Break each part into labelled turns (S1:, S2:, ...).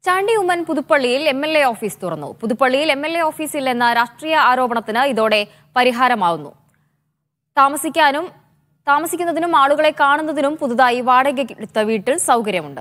S1: ചാണ്ടി ഉമ്മൻ പുതുപ്പള്ളിയിൽ M L A office തുറന്നു പുതുപ്പള്ളിയിൽ എം എൽ എ ഓഫീസിൽ എന്ന രാഷ്ട്രീയ ആരോപണത്തിന് ഇതോടെ പരിഹാരമാവുന്നു താമസിക്കാനും താമസിക്കുന്നതിനും ആളുകളെ കാണുന്നതിനും പുതുതായി വാടകയ്ക്കെടുത്ത വീട്ടിൽ സൗകര്യമുണ്ട്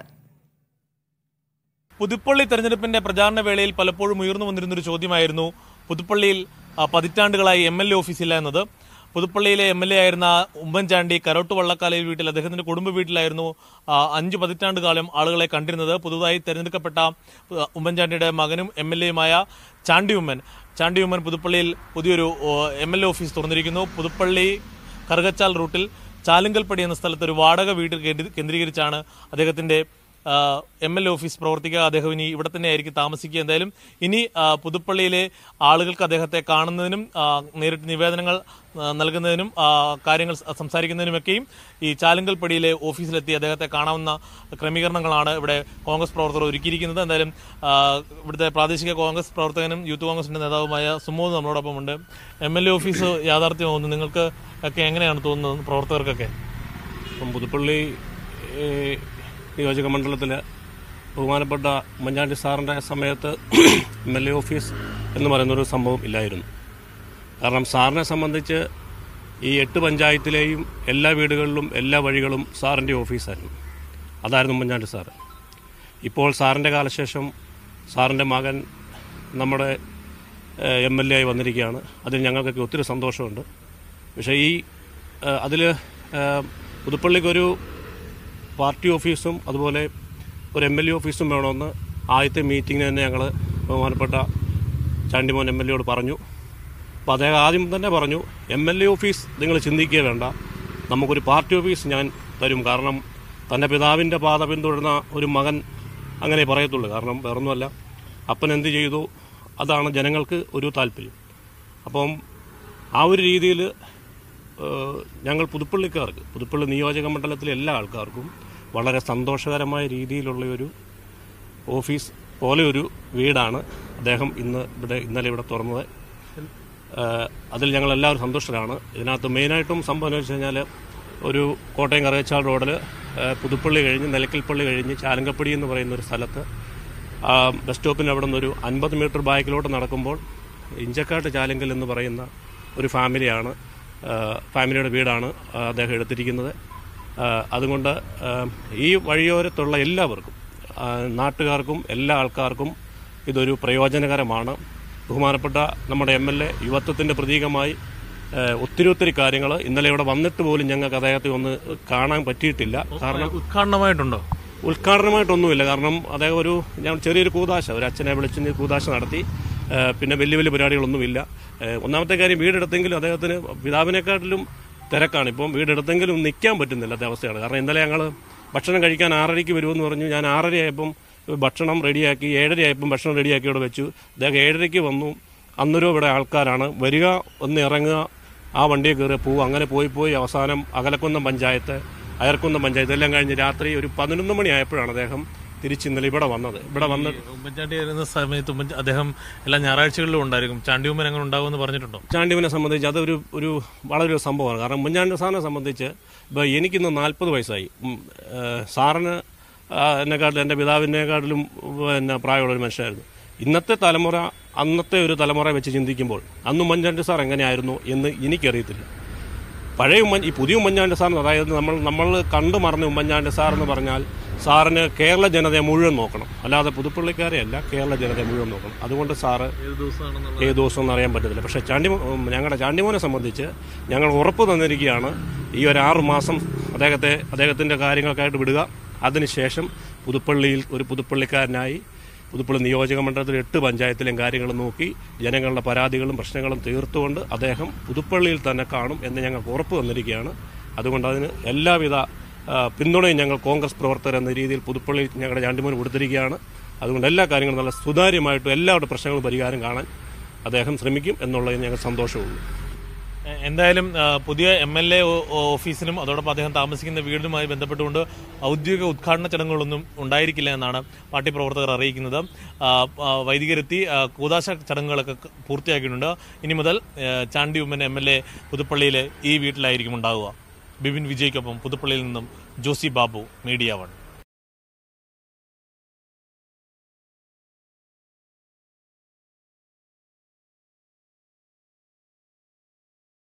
S2: പുതുപ്പള്ളി തെരഞ്ഞെടുപ്പിന്റെ പ്രചാരണ വേളയിൽ പലപ്പോഴും ഉയർന്നു വന്നിരുന്നൊരു ചോദ്യമായിരുന്നു പുതുപ്പള്ളിയിൽ ആ, പതിറ്റാണ്ടുകളായി എം എൽ എ ഓഫീസില്ല എന്നത് പുതുപ്പള്ളിയിലെ എം എൽ എ ആയിരുന്ന ഉമ്മൻചാണ്ടി കരോട്ട് വള്ളക്കാലയിൽ വീട്ടിൽ അദ്ദേഹത്തിന്റെ കുടുംബ വീട്ടിലായിരുന്നു ആ, അഞ്ച് പതിറ്റാണ്ട് കാലം ആളുകളെ കണ്ടിരുന്നത് പുതുതായി തെരഞ്ഞെടുക്കപ്പെട്ട ആ, ഉമ്മൻചാണ്ടിയുടെ മകനും എം എൽ എയുമായ ചാണ്ടി ഉമ്മൻ ചാണ്ടി ഉമ്മൻ പുതുപ്പള്ളിയിൽ പുതിയൊരു എം എൽ എ ഓഫീസ് തുറന്നിരിക്കുന്നു പുതുപ്പള്ളി കറുകച്ചാൽ റൂട്ടിൽ ചാലുങ്കൽപ്പടി എന്ന സ്ഥലത്ത് ഒരു വാടക വീട്ടിൽ കേന്ദ്രീ- കേന്ദ്രീകരിച്ചാണ് അദ്ദേഹത്തിന്റെ എം എൽ എ ഓഫീസ് പ്രവർത്തിക്കുക അദ്ദേഹം ഇനി ഇവിടെ തന്നെ ആയിരിക്കും താമസിക്കുക എന്തായാലും ഇനി ആ, പുതുപ്പള്ളിയിലെ ആളുകൾക്ക് അദ്ദേഹത്തെ കാണുന്നതിനും ആ, നേരിട്ട് നിവേദനങ്ങൾ ആ, നൽകുന്നതിനും ആ, കാര്യങ്ങൾ സ- സംസാരിക്കുന്നതിനുമൊക്കെയും ഈ ചാലുങ്കൽപ്പടിയിലെ ഓഫീസിലെത്തി അദ്ദേഹത്തെ കാണാവുന്ന ക്രമീകരണങ്ങളാണ് ഇവിടെ കോൺഗ്രസ് പ്രവർത്തകർ ഒരുക്കിയിരിക്കുന്നത് എന്തായാലും ആ, ഇവിടുത്തെ പ്രാദേശിക കോൺഗ്രസ് പ്രവർത്തകനും യൂത്ത് കോൺഗ്രസിന്റെ നേതാവുമായ സുമോദ് നമ്മളോടൊപ്പം ഉണ്ട് എം എൽ എ ഓഫീസ് യാഥാർത്ഥ്യമാകുന്നു നിങ്ങൾക്ക് ഒക്കെ എങ്ങനെയാണ് തോന്നുന്നത് പ്രവർത്തകർക്കൊക്കെ
S3: ഇപ്പം പുതുപ്പള്ളി ഏഹ്, നിയോജക മണ്ഡലത്തിൽ ബഹുമാനപ്പെട്ട ഉമ്മൻചാണ്ടി സാറിൻ്റെ സമയത്ത് എം എൽ എ ഓഫീസ് എന്ന് പറയുന്നൊരു സംഭവം ഇല്ലായിരുന്നു കാരണം സാറിനെ സംബന്ധിച്ച് ഈ എട്ട് പഞ്ചായത്തിലെയും എല്ലാ വീടുകളിലും എല്ലാ വഴികളും സാറിൻ്റെ ഓഫീസായിരുന്നു അതായിരുന്നു ഉമ്മൻചാണ്ടി സാറ് ഇപ്പോൾ സാറിൻ്റെ കാലശേഷം സാറിൻ്റെ മകൻ നമ്മുടെ എം എൽ എ ആയി വന്നിരിക്കുകയാണ് അതിൽ ഞങ്ങൾക്കൊക്കെ ഒത്തിരി സന്തോഷമുണ്ട് പക്ഷേ ഈ അതിൽ പുതുപ്പള്ളിക്കൊരു പാർട്ടി ഓഫീസും അതുപോലെ ഒരു എം എൽ എ ഓഫീസും വേണമെന്ന് ആദ്യത്തെ മീറ്റിങ്ങിന് തന്നെ ഞങ്ങൾ ബഹുമാനപ്പെട്ട ചാണ്ടിമോൻ എം എൽ എയോട് പറഞ്ഞു അപ്പോൾ അദ്ദേഹം ആദ്യം തന്നെ പറഞ്ഞു എം എൽ എ ഓഫീസ് നിങ്ങൾ ചിന്തിക്കുക വേണ്ട നമുക്കൊരു പാർട്ടി ഓഫീസ് ഞാൻ തരും കാരണം തൻ്റെ പിതാവിൻ്റെ പാത പിന്തുടരുന്ന ഒരു മകൻ അങ്ങനെ പറയത്തുള്ളൂ കാരണം വേറൊന്നുമല്ല അപ്പൻ എന്ത് ചെയ്തു അതാണ് ജനങ്ങൾക്ക് ഒരു താല്പര്യം അപ്പം ആ ഒരു രീതിയിൽ ഞങ്ങൾ പുതുപ്പള്ളിക്കാർക്ക് പുതുപ്പള്ളി നിയോജക മണ്ഡലത്തിലെ എല്ലാ ആൾക്കാർക്കും വളരെ സന്തോഷകരമായ രീതിയിലുള്ള ഒരു ഓഫീസ് പോലെ ഒരു വീടാണ് അദ്ദേഹം ഇന്ന് ഇവിടെ ഇന്നലെ ഇവിടെ തുറന്നത് ഏഹ് അതിൽ ഞങ്ങൾ എല്ലാവരും സന്തുഷ്ടരാണ് ഇതിനകത്ത് മെയിനായിട്ടും സംഭവം എന്ന് വെച്ച് കഴിഞ്ഞാൽ ഒരു കോട്ടയം കറകച്ചാൽ റോഡിൽ ഏഹ് പുതുപ്പള്ളി കഴിഞ്ഞ് നിലക്കൽപ്പള്ളി കഴിഞ്ഞ് ചാലങ്കപ്പടി എന്ന് പറയുന്ന ഒരു സ്ഥലത്ത് ആ ബസ് സ്റ്റോപ്പിന് അവിടെ നിന്നൊരു അൻപത് മീറ്റർ ബാക്കിലോട്ട് നടക്കുമ്പോൾ ഇഞ്ചക്കാട്ട് ചാലങ്കൽ എന്ന് പറയുന്ന ഒരു ഫാമിലിയാണ് ഏഹ് ഫാമിലിയുടെ വീടാണ് ആ, അദ്ദേഹം എടുത്തിരിക്കുന്നത് ഏഹ് അതുകൊണ്ട് ഏഹ് ഈ വഴിയോരത്തുള്ള എല്ലാവർക്കും ആ, നാട്ടുകാർക്കും എല്ലാ ആൾക്കാർക്കും ഇതൊരു പ്രയോജനകരമാണ് ബഹുമാനപ്പെട്ട നമ്മുടെ എം എൽ എ യുവത്വത്തിൻ്റെ പ്രതീകമായി ഏഹ് ഒത്തിരി ഒത്തിരി കാര്യങ്ങൾ ഇന്നലെ ഇവിടെ വന്നിട്ട് പോലും ഞങ്ങൾക്ക് അദ്ദേഹത്തെ ഒന്ന് കാണാൻ പറ്റിയിട്ടില്ല കാരണം
S2: ഉദ്ഘാടനമായിട്ടുണ്ടോ
S3: ഉദ്ഘാടനമായിട്ടൊന്നുമില്ല കാരണം അദ്ദേഹം ഒരു ഞാൻ ചെറിയൊരു കൂതാശ ഒരു അച്ഛനെ വിളിച്ച് കൂതാശ നടത്തി ഏഹ് പിന്നെ വലിയ വലിയ പരിപാടികളൊന്നുമില്ല ഏഹ് ഒന്നാമത്തെ കാര്യം വീടെടുത്തെങ്കിലും അദ്ദേഹത്തിന് പിതാവിനെക്കാട്ടിലും തിരക്കാണ് ഇപ്പം വീടെടുത്തെങ്കിലും നിൽക്കാൻ പറ്റുന്നില്ല അതെ അവസ്ഥയാണ് കാരണം ഇന്നലെ ഞങ്ങൾ ഭക്ഷണം കഴിക്കാൻ ആറരയ്ക്ക് വരുമെന്ന് പറഞ്ഞു ഞാൻ ആറരയായപ്പം ഭക്ഷണം റെഡിയാക്കി ഏഴരയായപ്പം ഭക്ഷണം റെഡിയാക്കി ഇവിടെ വെച്ചു അദ്ദേഹം ഏഴരയ്ക്ക് വന്നു അന്നൊരു ഇവിടെ ആൾക്കാരാണ് വരിക ഒന്ന് ഇറങ്ങുക ആ വണ്ടിയിൽ കയറി പോവുക അങ്ങനെ പോയി പോയി അവസാനം അകലക്കുന്നം പഞ്ചായത്ത് അയർക്കുന്നം പഞ്ചായത്ത് എല്ലാം കഴിഞ്ഞ് രാത്രി ഒരു പതിനൊന്ന് മണിയായപ്പോഴാണ് അദ്ദേഹം തിരിച്ച് ഇന്നലെ ഇവിടെ വന്നത് ഇവിടെ വന്ന്
S2: ഉമ്മൻചാണ്ടി ആയിരുന്ന സമയത്ത് ഉമ്മൻ അദ്ദേഹം എല്ലാ ഞായറാഴ്ചകളിലും ഉണ്ടായിരിക്കും ചാണ്ടി ഉമ്മൻ അങ്ങനെ ഉണ്ടാവുമെന്ന് പറഞ്ഞിട്ടുണ്ടോ
S3: ചാണ്ടിവനെ സംബന്ധിച്ച് അതൊരു ഒരു വളരെ ഒരു സംഭവമാണ് കാരണം മുഞ്ഞാണ്ടി സാറിനെ സംബന്ധിച്ച് ഇപ്പോൾ എനിക്കിന്ന് നാൽപ്പത് വയസ്സായി ഉം, ഏഹ് സാറിന് ആ, എന്നെക്കാട്ടിലും എൻ്റെ പിതാവിനെക്കാട്ടിലും പിന്നെ പ്രായമുള്ള ഒരു മനുഷ്യരായിരുന്നു ഇന്നത്തെ തലമുറ അന്നത്തെ ഒരു തലമുറ വെച്ച് ചിന്തിക്കുമ്പോൾ അന്ന് ഉമ്മൻചാണ്ടി സാർ എങ്ങനെയായിരുന്നു എന്ന് എനിക്കറിയത്തില്ല പഴയ ഉമ്മൻ ഈ പുതിയ ഉമ്മൻചാണ്ടി സാറിന് അതായത് നമ്മൾ നമ്മൾ കണ്ടു മറന്ന ഉമ്മൻചാണ്ടി സാർ എന്ന് പറഞ്ഞാൽ സാറിന് കേരള ജനതയെ മുഴുവൻ നോക്കണം അല്ലാതെ പുതുപ്പള്ളിക്കാരെ അല്ല കേരള ജനതയെ മുഴുവൻ നോക്കണം അതുകൊണ്ട് സാറ്
S2: ഏത് ദിവസമാണെന്നുള്ള
S3: ഏത് ദിവസം എന്ന് അറിയാൻ പറ്റത്തില്ല പക്ഷേ ചാണ്ടി ഉം, ഞങ്ങളുടെ ചാണ്ടിമോനെ സംബന്ധിച്ച് ഞങ്ങൾ ഉറപ്പ് തന്നിരിക്കുകയാണ് ഈ ഒരു ആറ് മാസം അദ്ദേഹത്തെ അദ്ദേഹത്തിൻ്റെ കാര്യങ്ങൾക്കായിട്ട് വിടുക അതിനുശേഷം പുതുപ്പള്ളിയിൽ ഒരു പുതുപ്പള്ളിക്കാരനായി പുതുപ്പള്ളി നിയോജക മണ്ഡലത്തിൽ എട്ട് പഞ്ചായത്തിലെയും കാര്യങ്ങൾ നോക്കി ജനങ്ങളുടെ പരാതികളും പ്രശ്നങ്ങളും തീർത്തുകൊണ്ട് അദ്ദേഹം പുതുപ്പള്ളിയിൽ തന്നെ കാണും എന്ന് ഞങ്ങൾക്ക് ഉറപ്പ് തന്നിരിക്കുകയാണ് അതുകൊണ്ട് അതിന് എല്ലാവിധ ആ, പിന്തുണയും ഞങ്ങൾ കോൺഗ്രസ് പ്രവർത്തകർ എന്ന രീതിയിൽ പുതുപ്പള്ളിയിൽ ഞങ്ങളുടെ ചാണ്ടിമോന് കൊടുത്തിരിക്കുകയാണ് അതുകൊണ്ട് എല്ലാ കാര്യങ്ങളും നല്ല സുതാര്യമായിട്ടും എല്ലാവരുടെ പ്രശ്നങ്ങളും പരിഹാരം കാണാൻ അദ്ദേഹം ശ്രമിക്കും എന്നുള്ളതിന് ഞങ്ങൾക്ക് സന്തോഷമുള്ളൂ
S2: എ- എന്തായാലും ആ, പുതിയ എം എൽ എ ഓഫീസിനും അതോടൊപ്പം അദ്ദേഹം താമസിക്കുന്ന വീടുമായി ബന്ധപ്പെട്ടുകൊണ്ട് ഔദ്യോഗിക ഉദ്ഘാടന ചടങ്ങുകളൊന്നും ഉണ്ടായിരിക്കില്ല എന്നാണ് പാർട്ടി പ്രവർത്തകർ അറിയിക്കുന്നത് ആ, ആ, വൈദികരെത്തി ആ, കൂതാശ ചടങ്ങുകളൊക്കെ ക- പൂർത്തിയാക്കിയിട്ടുണ്ട് ഇനി മുതൽ ആ, Chandy Oommen M L A പുതുപ്പള്ളിയിലെ ഈ വീട്ടിലായിരിക്കും ഉണ്ടാവുക ബിപിൻ വിജയ്ക്കൊപ്പം പുതുപ്പള്ളിയിൽ നിന്നും ജോസി ബാബു മീഡിയ വൺ